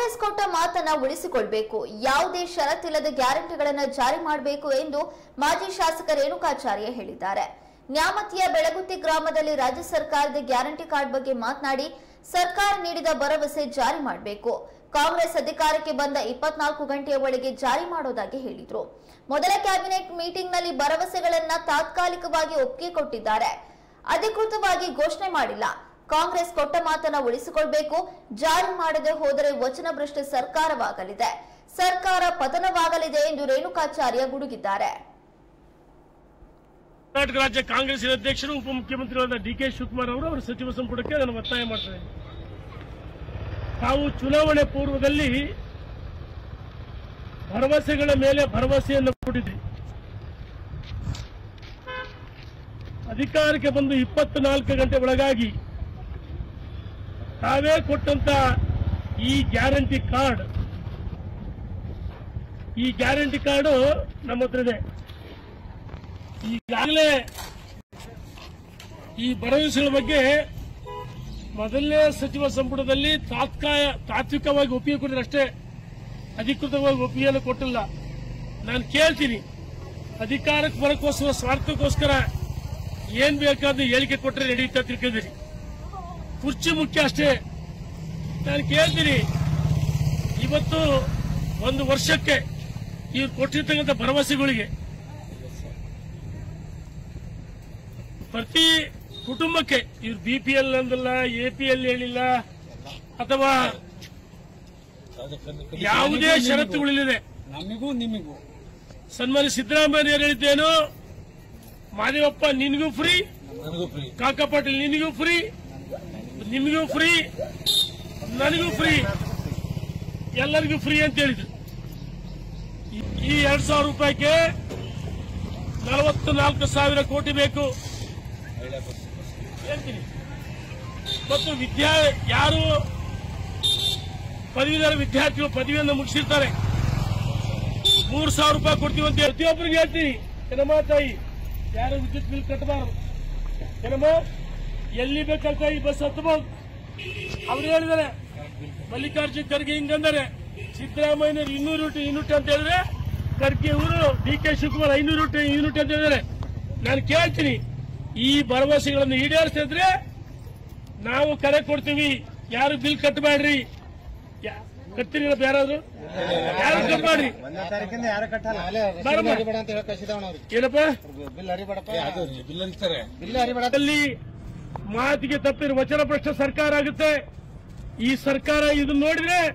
ಕಾಂಗ್ರೆಸ್ ಕೊಟ್ಟ ಮಾತನ್ನ ಉಳಿಸಿಕೊಳ್ಬೇಕು ಯಾವುದೇ ಷರತ್ತಿಲ್ಲದ ಗ್ಯಾರಂಟಿಗಳನ್ನ ಜಾರಿ ಮಾಡಬೇಕು ಎಂದು ಮಾಜಿ ಶಾಸಕ ರೇಣುಕಾಚಾರ್ಯ ಹೇಳಿದ್ದಾರೆ ನ್ಯಾಮತಿಯ ಬೆಳಗುತ್ತಿ ಗ್ರಾಮದಲ್ಲಿ ರಾಜ್ಯ ಸರ್ಕಾರದ ಗ್ಯಾರಂಟಿ ಕಾರ್ಡ್ ಬಗ್ಗೆ ಮಾತನಾಡಿ ಸರ್ಕಾರ ನೀಡಿದ ಭರವಸೆ ಜಾರಿ ಮಾಡಬೇಕು ಕಾಂಗ್ರೆಸ್ ಅಧಿಕಾರಕ್ಕೆ ಬಂದ ಇಪ್ಪತ್ನಾಲ್ಕು ಗಂಟೆಯ ಒಳಗೆ ಜಾರಿ ಮಾಡೋದಾಗಿ ಹೇಳಿದ್ರು ಮೊದಲ ಕ್ಯಾಬಿನೆಟ್ ಮೀಟಿಂಗ್ನಲ್ಲಿ ಭರವಸೆಗಳನ್ನ ತಾತ್ಕಾಲಿಕವಾಗಿ ಒಪ್ಪಿಗೆ ಕೊಟ್ಟಿದ್ದಾರೆ ಅಧಿಕೃತವಾಗಿ ಘೋಷಣೆ ಮಾಡಿಲ್ಲ ಕಾಂಗ್ರೆಸ್ ಕೊಟ್ಟ ಮಾತನ್ನ ಉಳಿಸಿಕೊಳ್ಬೇಕು ಜಾರಿ ಮಾಡದೆ ಹೋದರೆ ವಚನಭ್ರಷ್ಟ ಸರ್ಕಾರವಾಗಲಿದೆ ಸರ್ಕಾರ ಪತನವಾಗಲಿದೆ ಎಂದು ರೇಣುಕಾಚಾರ್ಯ ಗುಡುಗಿದ್ದಾರೆ ಕರ್ನಾಟಕ ರಾಜ್ಯ ಕಾಂಗ್ರೆಸ್ ಅಧ್ಯಕ್ಷರು ಉಪಮುಖ್ಯಮಂತ್ರಿಗಳಾದ ಡಿ ಕೆ ಶಿವಕುಮಾರ್ ಅವರು ಅವರ ಸಚಿವ ಸಂಪುಟಕ್ಕೆ ನಾನು ಒತ್ತಾಯ ಮಾಡ್ತೇನೆ ತಾವು ಚುನಾವಣೆ ಪೂರ್ವದಲ್ಲಿ ಭರವಸೆಗಳ ಮೇಲೆ ಭರವಸೆಯನ್ನು ಕೊಟ್ಟಿದ್ರಿ ಅಧಿಕಾರಕ್ಕೆ ಬಂದು ಇಪ್ಪತ್ನಾಲ್ಕು ಗಂಟೆ ಒಳಗಾಗಿ ತಾವೇ ಕೊಟ್ಟಂತ ಈ ಗ್ಯಾರಂಟಿ ಕಾರ್ಡ್ ಈ ಗ್ಯಾರಂಟಿ ಕಾರ್ಡು ನಮ್ಮ ಹತ್ರ ಇದೆ ಈಗಾಗಲೇ ಈ ಭರವಸೆಗಳ ಬಗ್ಗೆ ಮೊದಲನೇ ಸಚಿವ ಸಂಪುಟದಲ್ಲಿ ತಾತ್ಕಾಲ ತಾತ್ವಿಕವಾಗಿ ಒಪ್ಪಿಗೆ ಕೊಟ್ಟಿದ್ರೆ ಅಷ್ಟೇ ಅಧಿಕೃತವಾಗಿ ಒಪ್ಪಿಗೆಯನ್ನು ಕೊಟ್ಟಿಲ್ಲ ನಾನು ಕೇಳ್ತೀನಿ ಅಧಿಕಾರಕ್ಕೆ ಬರಕ್ಕೋಸ್ಕರ ಸ್ವಾರ್ಥಕ್ಕೋಸ್ಕರ ಏನ್ ಬೇಕಾದ್ರೂ ಹೇಳಿಕೆ ಕೊಟ್ಟರೆ ನಡೆಯುತ್ತೆ ಅಂತ ತಿಳ್ಕೊಂಡಿರಿ ಕುರ್ಚಿ ಮುಖ್ಯ ಅಷ್ಟೇ ನಾನು ಕೇಳ್ತೀನಿ ಇವತ್ತು ಒಂದು ವರ್ಷಕ್ಕೆ ಇವ್ರು ಕೊಟ್ಟಿರ್ತಕ್ಕಂಥ ಭರವಸೆಗಳಿಗೆ ಪ್ರತಿ ಕುಟುಂಬಕ್ಕೆ ಇವ್ರು ಬಿ ಪಿ ಎಲ್ ಅಂದಿಲ್ಲ ಎ ಪಿ ಎಲ್ ಹೇಳಿಲ್ಲ ಅಥವಾ ಯಾವುದೇ ಷರತ್ತುಗಳಿಲ್ಲದೆ ನಮಿಗೂ ನಿಮಿಗೂ ಸನ್ಮಾನ್ಯ ಸಿದ್ದರಾಮಯ್ಯ ಹೇಳಿದ್ದೇನು ಮಾದೇವಪ್ಪ ನಿನಗೂ ಫ್ರೀ ನನಗೂ ಫ್ರೀ ಕಾಕಾ ಪಾಟೀಲ್ ನಿನಗೂ ಫ್ರೀ ನಿಮಗೂ ಫ್ರೀ ನನಗೂ ಫ್ರೀ ಎಲ್ಲರಿಗೂ ಫ್ರೀ ಅಂತ ಹೇಳಿದ್ರು ಈ- ಈ ಎರಡ್ ಸಾವಿರ ರೂಪಾಯಿಗೆ ನಲವತ್ತು ನಾಲ್ಕು ಸಾವಿರ ಕೋಟಿ ಬೇಕು ಹೇಳ್ತೀನಿ ಮತ್ತು ವಿದ್ಯಾ ಯಾರು ಪದವೀಧರ ವಿದ್ಯಾರ್ಥಿಗಳು ಪದವಿಯನ್ನು ಮುಗಿಸಿರ್ತಾರೆ ಮೂರು ಸಾವಿರ ರೂಪಾಯಿ ಕೊಡ್ತೀವಿ ಅಂತ ಪ್ರತಿಯೊಬ್ಬರಿಗೆ ಹೇಳ್ತೀನಿ ಏನಮ್ಮ ತಾಯಿ ಯಾರು ವಿದ್ಯುತ್ ಬಿಲ್ ಕಟ್ಟಬಾರದು ಏನಮ್ಮ ಎಲ್ಲಿ ಬೇಕಂತ ಈ ಬಸ್ ಹತ್ತಬಹುದು ಅವ್ರು ಹೇಳಿದಾರೆ ಮಲ್ಲಿಕಾರ್ಜುನ್ ಖರ್ಗೆ ಹಿಂಗಂದರೆ ಸಿದ್ದರಾಮಯ್ಯನವರು ಇನ್ನೂರು ಯೂನಿಟ್ ಯೂನಿಟ್ ಅಂತ ಹೇಳಿದ್ರೆ ಖರ್ಗೆ ಇವರು ಡಿ ಕೆ ಶಿವಕುಮಾರ್ ಐನೂರು ಯೂನಿಟ್ ಯೂನಿಟ್ ಅಂತ ಹೇಳಿದ್ದಾರೆ ನಾನು ಕೇಳ್ತೀನಿ ಈ ಭರವಸೆಗಳನ್ನು ಈಡೇರಿಸಿದ್ರೆ ನಾವು ಕರೆ ಕೊಡ್ತೀವಿ ಯಾರು ಬಿಲ್ ಕಟ್ಟಬೇಡ್ರಿ ಯಾ- ಕಟ್ತೀರಿಲ್ಲ ಯಾರಾದ್ರು ಯಾರು ಕಟ್ಟಬೇಡ್ರಿ ಒಂದನೇ ತಾರೀಕಿಂದ ಯಾರು ಕಟ್ಟಲ್ಲ ಬಾರಮ್ಮ. ಹರಿಬೇಡ ಅಂತ ಹೇಳಕ್ ಕಳಿಸಿದವನ ಅವ್ರಿಗೆ ಏನಪ್ಪ ಬಿಲ್ ಹರಿಬೇಡಪ್ಪ ಅದು ಬಿಲ್ ಅಂತಾರೆ ಬಿಲ್ ಹರಿಬೇಡ ಅಲ್ಲಿ ಮಾತಿಗೆ ತಪ್ಪಿರುವ ವಚನ ಭ್ರಷ್ಟ ಸರ್ಕಾರ ಆಗುತ್ತೆ ಈ ಸರ್ಕಾರ ಇದನ್ನ ನೋಡಿದ್ರೆ